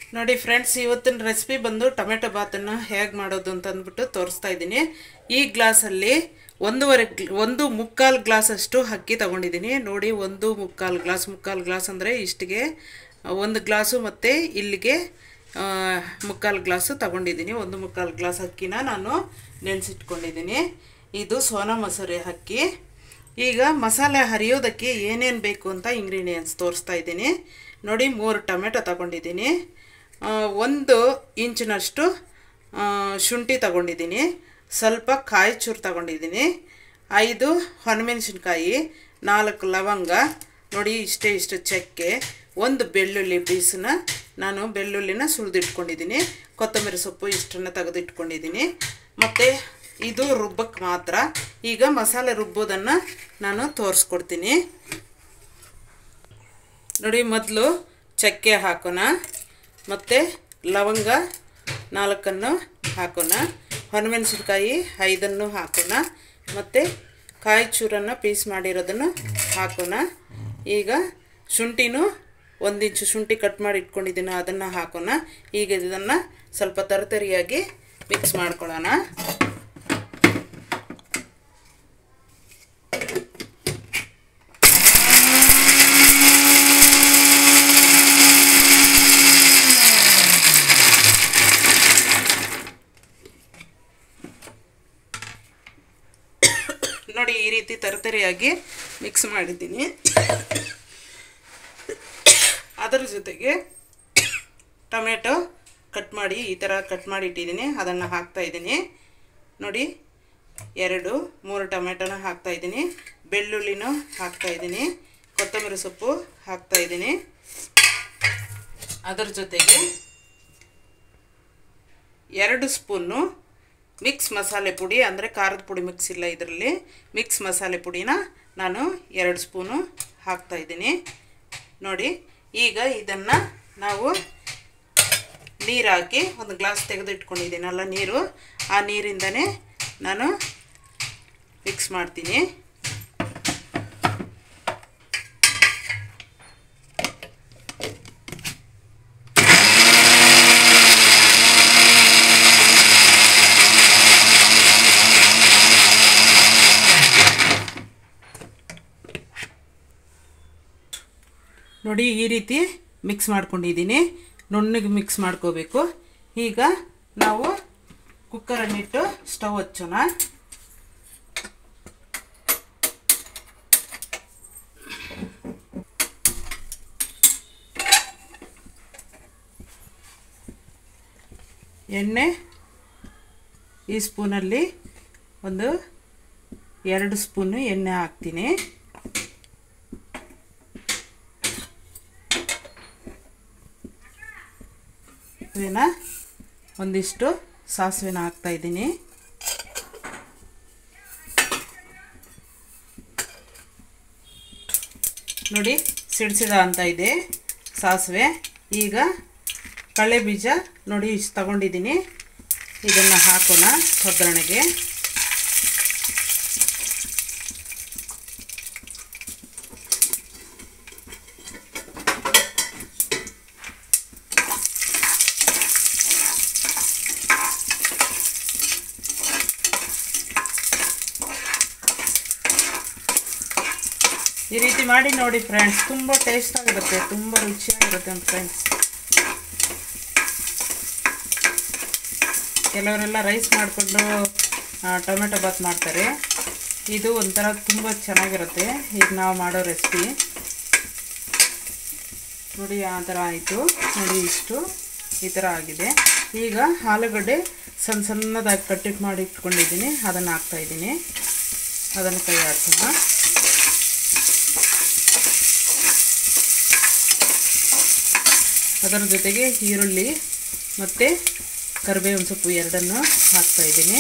ನೋಡಿ ಫ್ರೆಂಡ್ಸ್ ಇವತ್ತಿನ ರೆಸಿಪಿ ಬಂದು ಟೊಮೆಟೊ ಬಾತನ್ನು ಹೇಗೆ ಮಾಡೋದು ಅಂತ ಅಂದ್ಬಿಟ್ಟು ತೋರಿಸ್ತಾ ಇದ್ದೀನಿ ಈ ಗ್ಲಾಸಲ್ಲಿ ಒಂದೂವರೆ ಗ್ಲ- ಒಂದು ಮುಕ್ಕಾಲು ಗ್ಲಾಸಷ್ಟು ಅಕ್ಕಿ ತಗೊಂಡಿದ್ದೀನಿ ನೋಡಿ ಒಂದು ಮುಕ್ಕಾಲು ಗ್ಲಾಸ್ ಮುಕ್ಕಾಲು ಗ್ಲಾಸ್ ಅಂದರೆ ಇಷ್ಟಿಗೆ ಒಂದು ಗ್ಲಾಸು ಮತ್ತು ಇಲ್ಲಿಗೆ ಆ, ಮುಕ್ಕಾಲು ಗ್ಲಾಸು ತಗೊಂಡಿದ್ದೀನಿ ಒಂದು ಮುಕ್ಕಾಲು ಗ್ಲಾಸ್ ಅಕ್ಕಿನ ನಾನು ನೆನೆಸಿಟ್ಕೊಂಡಿದ್ದೀನಿ ಇದು ಸೋನಾ ಮಸೂರಿ ಅಕ್ಕಿ ಈಗ ಮಸಾಲೆ ಹರಿಯೋದಕ್ಕೆ ಏನೇನು ಬೇಕು ಅಂತ ಇಂಗ್ರೀಡಿಯೆಂಟ್ಸ್ ತೋರಿಸ್ತಾ ಇದ್ದೀನಿ ನೋಡಿ ಮೂರು ಟೊಮೆಟೊ ತಗೊಂಡಿದ್ದೀನಿ ಆ, ಒಂದು ಇಂಚಿನಷ್ಟು ಆ, ಶುಂಠಿ ತಗೊಂಡಿದ್ದೀನಿ ಸ್ವಲ್ಪ ಕಾಯಿ ಚೂರು ತಗೊಂಡಿದ್ದೀನಿ ಐದು ಹೊಣಮೆಣಸಿನ್ಕಾಯಿ ನಾಲ್ಕು ಲವಂಗ ನೋಡಿ ಇಷ್ಟೇ ಇಷ್ಟು ಚಕ್ಕೆ ಒಂದು ಬೆಳ್ಳುಳ್ಳಿ ಪೀಸನ್ನ ನಾನು ಬೆಳ್ಳುಳ್ಳಿನ ಸುಳಿದಿಟ್ಕೊಂಡಿದ್ದೀನಿ ಕೊತ್ತಂಬರಿ ಸೊಪ್ಪು ಇಷ್ಟನ್ನು ತೆಗೆದಿಟ್ಕೊಂಡಿದ್ದೀನಿ ಮತ್ತು ಇದು ರುಬ್ಬಕ್ಕೆ ಮಾತ್ರ ಈಗ ಮಸಾಲೆ ರುಬ್ಬೋದನ್ನು ನಾನು ತೋರಿಸ್ಕೊಡ್ತೀನಿ ನೋಡಿ ಮೊದಲು ಚಕ್ಕೆ ಹಾಕೋಣ ಮತ್ತು ಲವಂಗ ನಾಲ್ಕನ್ನು ಹಾಕೋಣ ಹೊಣಮೆಣಸಿನ್ಕಾಯಿ ಐದನ್ನು ಹಾಕೋಣ ಮತ್ತು ಕಾಯಿ ಚೂರನ್ನು ಪೀಸ್ ಮಾಡಿರೋದನ್ನು ಹಾಕೋಣ ಈಗ ಶುಂಠಿನೂ ಒಂದು ಇಂಚು ಶುಂಠಿ ಕಟ್ ಮಾಡಿ ಇಟ್ಕೊಂಡಿದ್ದೀನಿ ಅದನ್ನು ಹಾಕೋಣ ಈಗ ಇದನ್ನು ಸ್ವಲ್ಪ ತರತರಿಯಾಗಿ ಮಿಕ್ಸ್ ಮಾಡ್ಕೊಳ್ಳೋಣ ನೋಡಿ ಈ ರೀತಿ ತರತರಿಯಾಗಿ ಮಿಕ್ಸ್ ಮಾಡಿದ್ದೀನಿ ಅದರ ಜೊತೆಗೆ ಟೊಮೆಟೊ ಕಟ್ ಮಾಡಿ ಈ ಥರ ಕಟ್ ಮಾಡಿ ಇಟ್ಟಿದ್ದೀನಿ ಅದನ್ನು ಹಾಕ್ತಾ ಇದ್ದೀನಿ ನೋಡಿ ಎರಡು ಮೂರು ಟೊಮೆಟೊನ ಹಾಕ್ತಾ ಇದ್ದೀನಿ ಬೆಳ್ಳುಳ್ಳಿನೂ ಹಾಕ್ತಾ ಇದ್ದೀನಿ ಕೊತ್ತಂಬರಿ ಸೊಪ್ಪು ಹಾಕ್ತಾ ಇದ್ದೀನಿ ಅದರ ಜೊತೆಗೆ ಎರಡು ಸ್ಪೂನು ಮಿಕ್ಸ್ ಮಸಾಲೆ ಪುಡಿ ಅಂದರೆ ಖಾರದ ಪುಡಿ ಮಿಕ್ಸ್ ಇಲ್ಲ ಇದರಲ್ಲಿ ಮಿಕ್ಸ್ ಮಸಾಲೆ ಪುಡಿನ ನಾನು ಎರಡು ಸ್ಪೂನು ಹಾಕ್ತಾ ಇದ್ದೀನಿ ನೋಡಿ ಈಗ ಇದನ್ನು ನಾವು ನೀರು ಹಾಕಿ ಒಂದು ಗ್ಲಾಸ್ ತೆಗೆದು ಇಟ್ಕೊಂಡಿದ್ದೀನಲ್ಲ ನೀರು ಆ ನೀರಿಂದನೇ ನಾನು ಮಿಕ್ಸ್ ಮಾಡ್ತೀನಿ ನೋಡಿ ಈ ರೀತಿ ಮಿಕ್ಸ್ ಮಾಡ್ಕೊಂಡಿದ್ದೀನಿ ನುಣ್ಣಗೆ ಮಿಕ್ಸ್ ಮಾಡ್ಕೋಬೇಕು ಈಗ ನಾವು ಕುಕ್ಕರನ್ನಿಟ್ಟು ಸ್ಟವ್ ಹಚ್ಚೋಣ ಎಣ್ಣೆ ಈ ಸ್ಪೂನಲ್ಲಿ ಒಂದು ಎರಡು ಸ್ಪೂನು ಎಣ್ಣೆ ಹಾಕ್ತೀನಿ ಸಾಸಿವೆನ ಒಂದಿಷ್ಟು ಸಾಸಿವೆನ ಹಾಕ್ತಾ ಇದ್ದೀನಿ ನೋಡಿ ಸಿಡ್ಸಿದ ಅಂತ ಇದೆ ಸಾಸಿವೆ ಈಗ ಕಡಲೆ ಬೀಜ ನೋಡಿ ಇಷ್ಟು ತಗೊಂಡಿದ್ದೀನಿ ಇದನ್ನು ಹಾಕೋಣ ಒಗ್ಗರಣೆಗೆ ಈ ರೀತಿ ಮಾಡಿ ನೋಡಿ ಫ್ರೆಂಡ್ಸ್ ತುಂಬ ಟೇಸ್ಟ್ ಆಗಿರುತ್ತೆ ತುಂಬ ರುಚಿಯಾಗಿರುತ್ತೆ ಫ್ರೆಂಡ್ಸ್ ಕೆಲವರೆಲ್ಲ ರೈಸ್ ಮಾಡಿಕೊಂಡು ಟೊಮೆಟೊ ಬಾತ್ ಮಾಡ್ತಾರೆ ಇದು ಒಂಥರ ತುಂಬ ಚೆನ್ನಾಗಿರುತ್ತೆ ಈಗ ನಾವು ಮಾಡೋ ರೆಸಿಪಿ ನೋಡಿ ಆ ಥರ ಆಯಿತು ನೋಡಿ ಇಷ್ಟು ಈ ಥರ ಆಗಿದೆ ಈಗ ಆಲೂಗಡ್ಡೆ ಸಣ್ಣ ಸಣ್ಣದಾಗಿ ಕಟ್ಟಿಟ್ ಮಾಡಿ ಇಟ್ಕೊಂಡಿದ್ದೀನಿ ಅದನ್ನು ಹಾಕ್ತಾಯಿದ್ದೀನಿ ಅದನ್ನು ಕೈ ಆಡ್ಸೋಣ ಅದರ ಜೊತೆಗೆ ಈರುಳ್ಳಿ ಮತ್ತು ಕರಿಬೇವಿನ ಸೊಪ್ಪು ಎರಡನ್ನು ಹಾಕ್ತಾ ಇದ್ದೀನಿ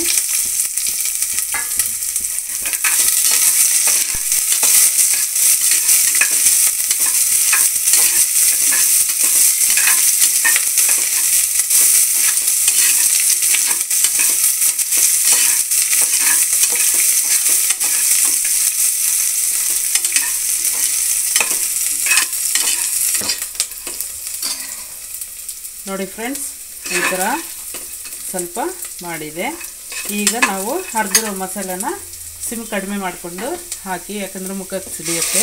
ನೋಡಿ ಫ್ರೆಂಡ್ಸ್ ಈ ಥರ ಸ್ವಲ್ಪ ಮಾಡಿದೆ ಈಗ ನಾವು ಹರಿದಿರೋ ಮಸಾಲೆನ ಸಿಮ್ ಕಡಿಮೆ ಮಾಡಿಕೊಂಡು ಹಾಕಿ ಯಾಕಂದ್ರೆ ಮುಖಕ್ಕೆ ಸಿಡಿಯುತ್ತೆ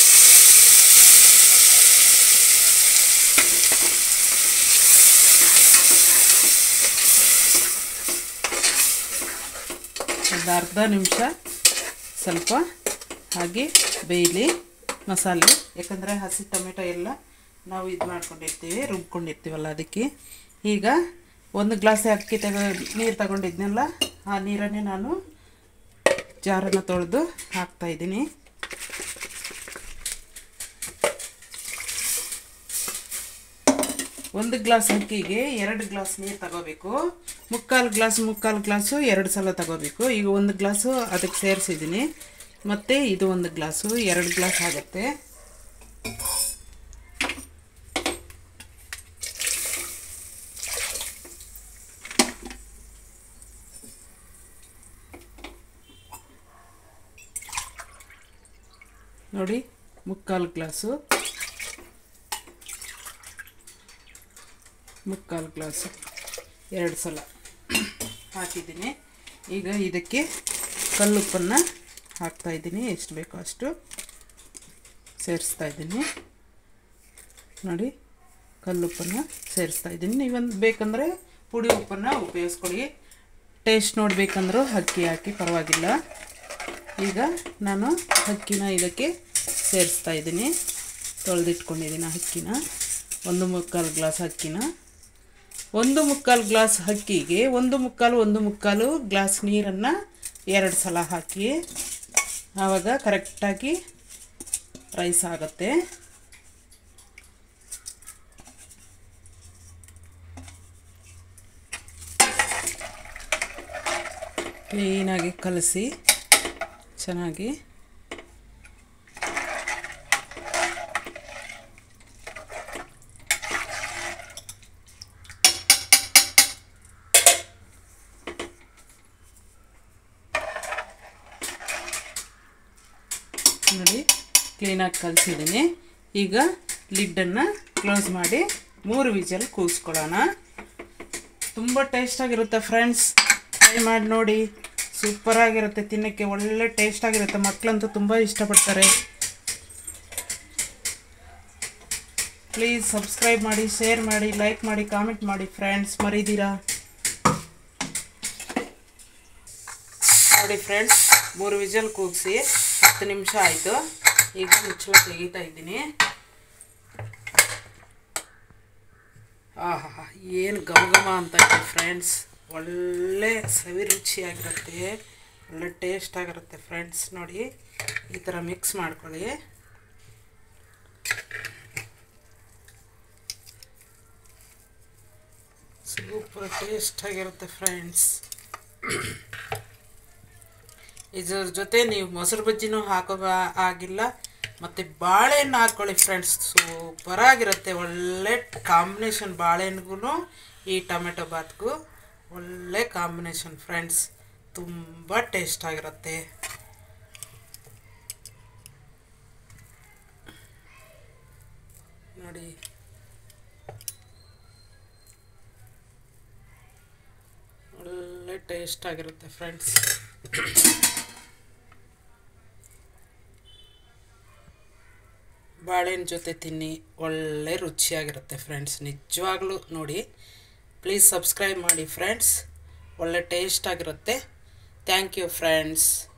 ಒಂದು ಅರ್ಧ ನಿಮಿಷ ಸ್ವಲ್ಪ ಹಾಗೆ ಬೇಯಲಿ ಮಸಾಲೆ ಯಾಕಂದರೆ ಹಸಿ ಟೊಮೆಟೊ ಎಲ್ಲ ನಾವು ಇದು ಮಾಡ್ಕೊಂಡಿರ್ತೀವಿ ರುಬ್ಕೊಂಡಿರ್ತೀವಲ್ಲ ಅದಕ್ಕೆ ಈಗ ಒಂದು ಗ್ಲಾಸ್ ಅಕ್ಕಿ ತಗೋ ನೀರು ತಗೊಂಡಿದ್ನಲ್ಲ ಆ ನೀರನ್ನೇ ನಾನು ಜಾರನ್ನು ತೊಳೆದು ಹಾಕ್ತಾಯಿದ್ದೀನಿ ಒಂದು ಗ್ಲಾಸ್ ಅಕ್ಕಿಗೆ ಎರಡು ಗ್ಲಾಸ್ ನೀರು ತಗೋಬೇಕು ಮುಕ್ಕಾಲು ಗ್ಲಾಸ್ ಮುಕ್ಕಾಲು ಗ್ಲಾಸು ಎರಡು ಸಲ ತಗೋಬೇಕು ಈಗ ಒಂದು ಗ್ಲಾಸು ಅದಕ್ಕೆ ಸೇರಿಸಿದ್ದೀನಿ ಮತ್ತು ಇದು ಒಂದು ಗ್ಲಾಸು ಎರಡು ಗ್ಲಾಸ್ ಆಗುತ್ತೆ ನೋಡಿ ಮುಕ್ಕಾಲು ಗ್ಲಾಸು ಮುಕ್ಕಾಲು ಗ್ಲಾಸು ಎರಡು ಸಲ ಹಾಕಿದ್ದೀನಿ ಈಗ ಇದಕ್ಕೆ ಕಲ್ಲುಪ್ಪನ್ನು ಹಾಕ್ತಾಯಿದ್ದೀನಿ ಎಷ್ಟು ಬೇಕೋ ಅಷ್ಟು ಸೇರಿಸ್ತಾ ಇದ್ದೀನಿ ನೋಡಿ ಕಲ್ಲುಪ್ಪನ್ನು ಸೇರಿಸ್ತಾ ಇದ್ದೀನಿ ನೀವೊಂದು ಬೇಕಂದರೆ ಪುಡಿ ಉಪ್ಪನ್ನು ಉಪಯೋಗಿಸ್ಕೊಳ್ಳಿ ಟೇಸ್ಟ್ ನೋಡಬೇಕಂದ್ರೂ ಅಕ್ಕಿ ಹಾಕಿ ಪರವಾಗಿಲ್ಲ ಈಗ ನಾನು ಅಕ್ಕಿನ ಇದಕ್ಕೆ ಸೇರಿಸ್ತಾ ಇದ್ದೀನಿ ತೊಳೆದಿಟ್ಕೊಂಡಿದ್ದೀನಿ ಅಕ್ಕಿನ ಒಂದು ಮುಕ್ಕಾಲು ಗ್ಲಾಸ್ ಅಕ್ಕಿನ ಒಂದು ಮುಕ್ಕಾಲು ಗ್ಲಾಸ್ ಅಕ್ಕಿಗೆ ಒಂದು ಮುಕ್ಕಾಲು ಒಂದು ಮುಕ್ಕಾಲು ಗ್ಲಾಸ್ ನೀರನ್ನು ಎರಡು ಸಲ ಹಾಕಿ ಆವಾಗ ಕರೆಕ್ಟಾಗಿ ರೈಸ್ ಆಗುತ್ತೆ ಕ್ಲೀನಾಗಿ ಕಲಸಿ ಚೆನ್ನಾಗಿ ನೋಡಿ ಕ್ಲೀನಾಗಿ ಕಲಿಸಿದ್ದೀನಿ ಈಗ ಲಿಡ್ಡನ್ನು ಕ್ಲೋಸ್ ಮಾಡಿ ಮೂರು ವಿಜಲ್ ಕೂಗಿಸ್ಕೊಳ್ಳೋಣ ತುಂಬ ಟೇಸ್ಟಾಗಿರುತ್ತೆ ಫ್ರೆಂಡ್ಸ್ ಟ್ರೈ ಮಾಡಿ ನೋಡಿ ಸೂಪರಾಗಿರುತ್ತೆ ತಿನ್ನೋಕ್ಕೆ ಒಳ್ಳೆ ಟೇಸ್ಟಾಗಿರುತ್ತೆ ಮಕ್ಕಳಂತೂ ತುಂಬ ಇಷ್ಟಪಡ್ತಾರೆ ಪ್ಲೀಸ್ ಸಬ್ಸ್ಕ್ರೈಬ್ ಮಾಡಿ ಶೇರ್ ಮಾಡಿ ಲೈಕ್ ಮಾಡಿ ಕಾಮೆಂಟ್ ಮಾಡಿ ಫ್ರೆಂಡ್ಸ್ ಮರೀದಿರಾ ನೋಡಿ ಫ್ರೆಂಡ್ಸ್ ಮೂರು ವಿಜಲ್ ಕೂಗಿಸಿ ಹತ್ತು ನಿಮಿಷ ಆಯಿತು ಈಗ ಮುಚ್ಚಳ ತೆಗಿತಾ ಇದ್ದೀನಿ ಆಹಾ ಏನು ಘಮ ಘಮ ಅಂತ ಇದೆ ಫ್ರೆಂಡ್ಸ್ ಒಳ್ಳೆ ಸವಿ ರುಚಿಯಾಗಿರುತ್ತೆ ಒಳ್ಳೆ ಟೇಸ್ಟ್ ಆಗಿರುತ್ತೆ ಫ್ರೆಂಡ್ಸ್ ನೋಡಿ ಈ ಥರ ಮಿಕ್ಸ್ ಮಾಡ್ಕೊಳ್ಳಿ ಸೂಪರ್ ಟೇಸ್ಟ್ ಆಗಿರುತ್ತೆ ಫ್ರೆಂಡ್ಸ್ ಇದ್ರ ಜೊತೆ ನೀವು ಮೊಸರು ಬಜ್ಜಿನೂ ಹಾಕೋ ಆಗಿಲ್ಲ ಮತ್ತು ಬಾಳೆಹಣ್ಣು ಹಾಕ್ಕೊಳ್ಳಿ ಫ್ರೆಂಡ್ಸ್ ಸೂಪರಾಗಿರುತ್ತೆ ಒಳ್ಳೆ ಕಾಂಬಿನೇಷನ್ ಬಾಳೆಹಣ್ಣಿಗೂ ಈ ಟೊಮೆಟೊ ಬಾತ್ಗೂ ಒಳ್ಳೆ ಕಾಂಬಿನೇಷನ್ ಫ್ರೆಂಡ್ಸ್ ತುಂಬ ಟೇಸ್ಟ್ ಆಗಿರುತ್ತೆ ನೋಡಿ ಒಳ್ಳೆ ಟೇಸ್ಟ್ ಆಗಿರುತ್ತೆ ಫ್ರೆಂಡ್ಸ್ ಬಾಳೆಹಣ್ಣು ಜೊತೆ ತಿನ್ನಿ ಒಳ್ಳೆ ರುಚಿಯಾಗಿರುತ್ತೆ ಫ್ರೆಂಡ್ಸ್ ನಿಜವಾಗ್ಲೂ ನೋಡಿ ಪ್ಲೀಸ್ ಸಬ್ಸ್ಕ್ರೈಬ್ ಮಾಡಿ ಫ್ರೆಂಡ್ಸ್ ಒಳ್ಳೆ ಟೇಸ್ಟ್ ಆಗಿರುತ್ತೆ ಥ್ಯಾಂಕ್ ಯು ಫ್ರೆಂಡ್ಸ್